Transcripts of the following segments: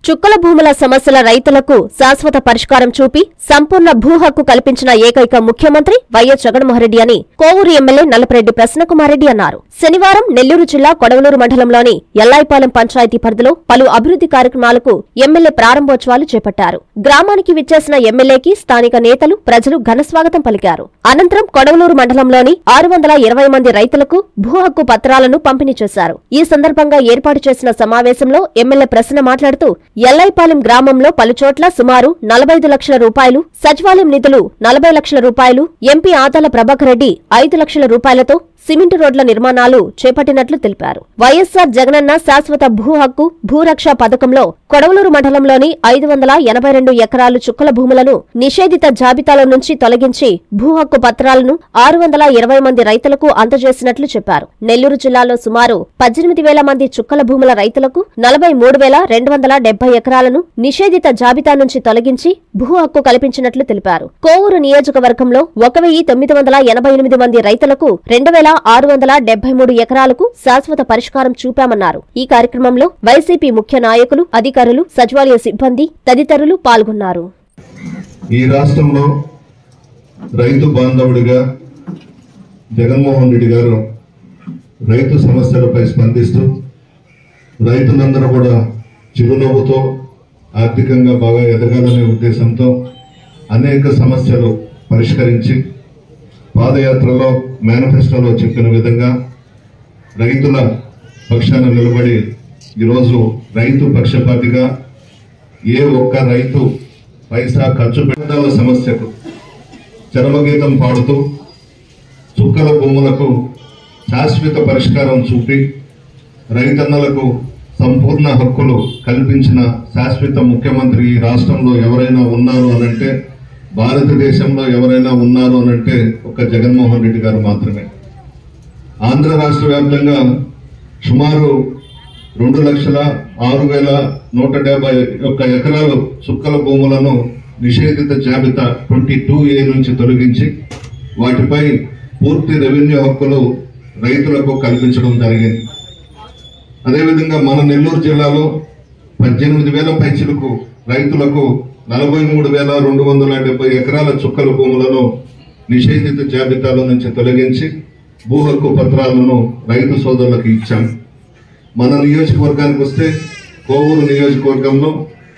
చుక్కల భూముల సమస్యల రైతులకు శాశ్వత పరిష్కారం చూపి సంపూర్ణ భూ హక్కు కల్పించిన ఏకైక ముఖ్యమంత్రి వైఎస్ జగన్మోహన్రెడ్డి అని కోవూరు ఎమ్మెల్యే నల్లపరెడ్డి ప్రసన్నకుమారెడ్డి అన్నారు శనివారం నెల్లూరు జిల్లా కొడవలూరు మండలంలోని ఎల్లాయిపాలెం పంచాయతీ పరిధిలో పలు అభివృద్ధి కార్యక్రమాలకు ఎమ్మెల్యే ప్రారంభోత్సవాలు చేపట్టారు గ్రామానికి విచ్చేసిన ఎమ్మెల్యేకి స్థానిక నేతలు ప్రజలు ఘనస్వాగతం పలికారు అనంతరం కొడవలూరు మండలంలోని ఆరు వందల ఇరవై మంది రైతులకు భూ హక్కు పత్రాలను పంపిణీ చేశారు ఈ సందర్భంగా ఏర్పాటు చేసిన సమావేశంలో ఎమ్మెల్యే ప్రసన్న మాట్లాడుతూ ఎల్లాయిపాలెం గ్రామంలో పలుచోట్ల సుమారు నలభై ఐదు లక్షల రూపాయలు సచివాలయం నిధులు నలభై లక్షల రూపాయలు ఎంపీ ఆదాల ప్రభాకర్ రెడ్డి ఐదు లక్షల రూపాయలతో సిమెంట్ రోడ్ల నిర్మాణాలు చేపట్టినట్లు తెలిపారు వైఎస్సార్ జగనన్న శాశ్వత భూ హక్కు భూరక్ష పథకంలో కొడవలూరు మండలంలోని ఐదు వందల ఎనభై రెండు ఎకరాలు చుక్కల భూములను నిషేధిత జాబితాలో నుంచి తొలగించి భూ హక్కు పత్రాలను ఆరు వందల ఇరవై మంది రైతులకు అందజేసినట్లు చెప్పారు నెల్లూరు జిల్లాలో సుమారు పద్దెనిమిది వేల మంది చుక్కల భూముల రైతులకు నలభై మూడు వేల రెండు వందల డెబ్బై ఎకరాలను నిషేధిత జాబితా నుంచి తొలగించి భూ హక్కు కల్పించినట్లు తెలిపారు కోవూరు నియోజకవర్గంలో ఒక వెయ్యి తొమ్మిది వందల ఎనభై ఎనిమిది మంది రైతులకు రెండు వేల ఆరు వందల డెబ్బై మూడు ఎకరాలకు శాశ్వత పరిష్కారం చూపామన్నారు ఈ కార్యక్రమంలో వైసీపీ ముఖ్య నాయకులు అధికారులు సచివాలయ సిబ్బంది తదితరులు పాల్గొన్నారు ఈ రాష్ట్రంలో రైతు బాంధవుడిగా జగన్మోహన్ రెడ్డి గారు రైతు సమస్యలపై స్పందిస్తూ రైతులందరూ కూడా చిరునవ్వుతో ఆర్థికంగా బాగా ఎదగాలనే ఉద్దేశంతో అనేక సమస్యలు పరిష్కరించి పాదయాత్రలో మేనిఫెస్టోలో చెప్పిన విధంగా రైతుల పక్షాన నిలబడి ఈరోజు రైతు పక్షపాతిగా ఏ ఒక్క రైతు పైసా ఖర్చు పెట్టాల సమస్యకు చరమగీతం పాడుతూ చుక్కల భూములకు శాశ్వత పరిష్కారం చూపి రైతన్నలకు సంపూర్ణ హక్కులు కల్పించిన శాశ్వత ముఖ్యమంత్రి ఈ రాష్ట్రంలో ఎవరైనా ఉన్నారు అనంటే భారతదేశంలో ఎవరైనా ఉన్నారు అనంటే ఒక జగన్మోహన్ రెడ్డి గారు మాత్రమే ఆంధ్ర రాష్ట్ర వ్యాప్తంగా సుమారు రెండు లక్షల ఆరు వేల నూట డెబ్బై ఒక్క ఎకరాలు చుక్కల భూములను నిషేధిత జాబితా ట్వంటీ టూ ఏ నుంచి తొలగించి వాటిపై పూర్తి రెవెన్యూ హక్కులు రైతులకు కల్పించడం జరిగింది అదేవిధంగా మన నెల్లూరు జిల్లాలో పద్దెనిమిది వేల పైచిలకు రైతులకు నలభై మూడు వేల రెండు వందల డెబ్బై ఎకరాల చుక్కల భూములను నిషేధిత జాబితాలో నుంచి తొలగించి భూ హక్కు పత్రాలను రైతు సోదరులకు ఇచ్చాం మన నియోజకవర్గానికి వస్తే కోవూరు నియోజకవర్గంలో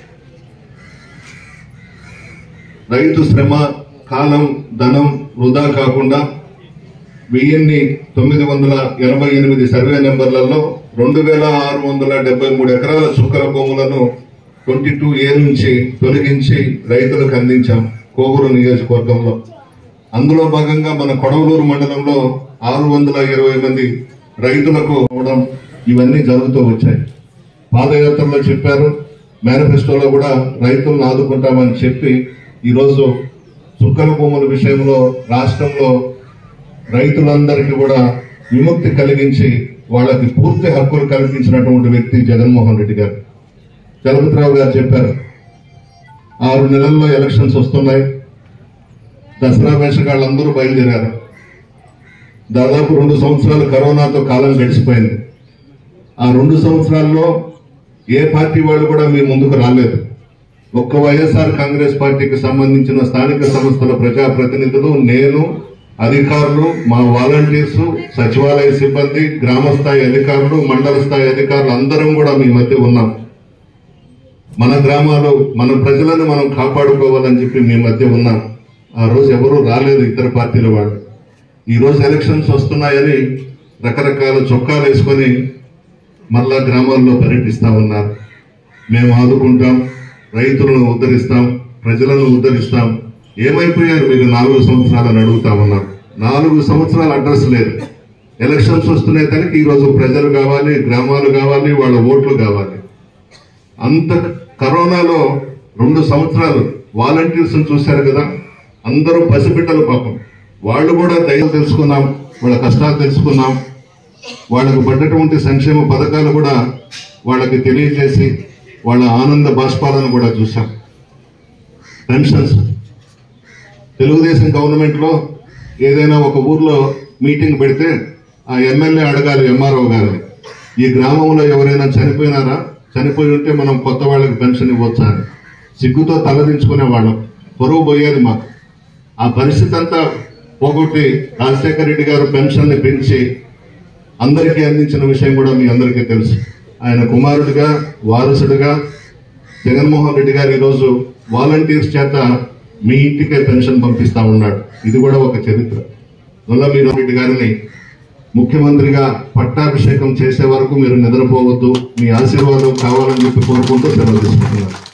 రైతు శ్రమ కాలం ధనం వృధా కాకుండా వెయ్యిన్ని తొమ్మిది వందల ఎనభై ఎనిమిది సర్వే నెంబర్లలో రెండు వేల ఆరు వందల డెబ్బై మూడు ఎకరాల చుక్కల భూములను ట్వంటీ టూ ఏ నుంచి తొలగించి రైతులకు అందించాం కోవూరు నియోజకవర్గంలో అందులో భాగంగా మన కొడవలూరు మండలంలో ఆరు వందల ఇరవై మంది రైతులకు ఇవ్వడం ఇవన్నీ జరుగుతూ వచ్చాయి పాదయాత్రలో చెప్పారు మేనిఫెస్టోలో కూడా రైతులను ఆదుకుంటామని చెప్పి ఈరోజు చుక్కల భూముల విషయంలో రాష్ట్రంలో రైతులందరికీ కూడా విముక్తి కలిగించి వాళ్ళకి పూర్తి హక్కులు కల్పించినటువంటి వ్యక్తి జగన్మోహన్ రెడ్డి గారు చలపతిరావు గారు చెప్పారు ఆరు నెలల్లో ఎలక్షన్స్ వస్తున్నాయి దసరా వేషగాళ్ళందరూ బయలుదేరారు దాదాపు రెండు సంవత్సరాలు కరోనాతో కాలం గడిచిపోయింది ఆ రెండు సంవత్సరాల్లో ఏ పార్టీ వాళ్ళు కూడా మీ ముందుకు రాలేదు ఒక్క వైఎస్ఆర్ కాంగ్రెస్ పార్టీకి సంబంధించిన స్థానిక సంస్థల ప్రజాప్రతినిధులు నేను అధికారులు మా వాలంటీర్స్ సచివాలయ సిబ్బంది గ్రామ స్థాయి అధికారులు మండల స్థాయి అధికారులు అందరం కూడా మీ మధ్య ఉన్నాం మన గ్రామాలు మన ప్రజలను మనం కాపాడుకోవాలని చెప్పి మీ మధ్య ఉన్నాం ఆ రోజు ఎవరు రాలేదు ఇతర పార్టీల వాళ్ళు ఈ రోజు ఎలక్షన్స్ వస్తున్నాయని రకరకాల చొక్కాలు వేసుకొని మళ్ళా గ్రామాల్లో పర్యటిస్తా ఉన్నారు మేము ఆదుకుంటాం రైతులను ఉద్ధరిస్తాం ప్రజలను ఉద్ధరిస్తాం ఏమైపోయారు మీరు నాలుగు సంవత్సరాలని అడుగుతా ఉన్నారు నాలుగు సంవత్సరాల అడ్రస్ లేదు ఎలక్షన్స్ వస్తున్నాయి కనుక ఈ రోజు ప్రజలు కావాలి గ్రామాలు కావాలి వాళ్ళ ఓట్లు కావాలి అంత కరోనాలో రెండు సంవత్సరాలు వాలంటీర్స్ చూశారు కదా అందరూ పసిబిడ్డలు పాపం వాళ్ళు కూడా దయలు తెలుసుకున్నాం వాళ్ళ కష్టాలు తెలుసుకున్నాం వాళ్ళకు పడ్డటువంటి సంక్షేమ పథకాలు కూడా వాళ్ళకి తెలియజేసి వాళ్ళ ఆనంద బాష్పాలను కూడా చూశాం పెన్షన్స్ తెలుగుదేశం గవర్నమెంట్ లో ఏదైనా ఒక ఊర్లో మీటింగ్ పెడితే ఆ ఎమ్మెల్యే అడగాలి ఎంఆర్ఓ గారిని ఈ గ్రామంలో ఎవరైనా చనిపోయినారా చనిపోయి ఉంటే మనం కొత్త వాళ్ళకి పెన్షన్ ఇవ్వచ్చా అని సిగ్గుతో తలదించుకునే వాళ్ళం పొరుగు పోయేది మాకు ఆ పరిస్థితి అంతా పోగొట్టి రాజశేఖర రెడ్డి గారు పెన్షన్ని పెంచి అందరికీ అందించిన విషయం కూడా మీ అందరికీ తెలుసు ఆయన కుమారుడిగా వారసుడిగా జగన్మోహన్ రెడ్డి గారు ఈరోజు వాలంటీర్స్ చేత మీ ఇంటికే పెన్షన్ పంపిస్తా ఉన్నాడు ఇది కూడా ఒక చరిత్ర వల్ల మీరు రెడ్డి గారిని ముఖ్యమంత్రిగా పట్టాభిషేకం చేసే వరకు మీరు నిద్రపోవద్దు మీ ఆశీర్వాదం కావాలని చెప్పి కోరుకుంటూ సెలవు తీసుకుంటున్నారు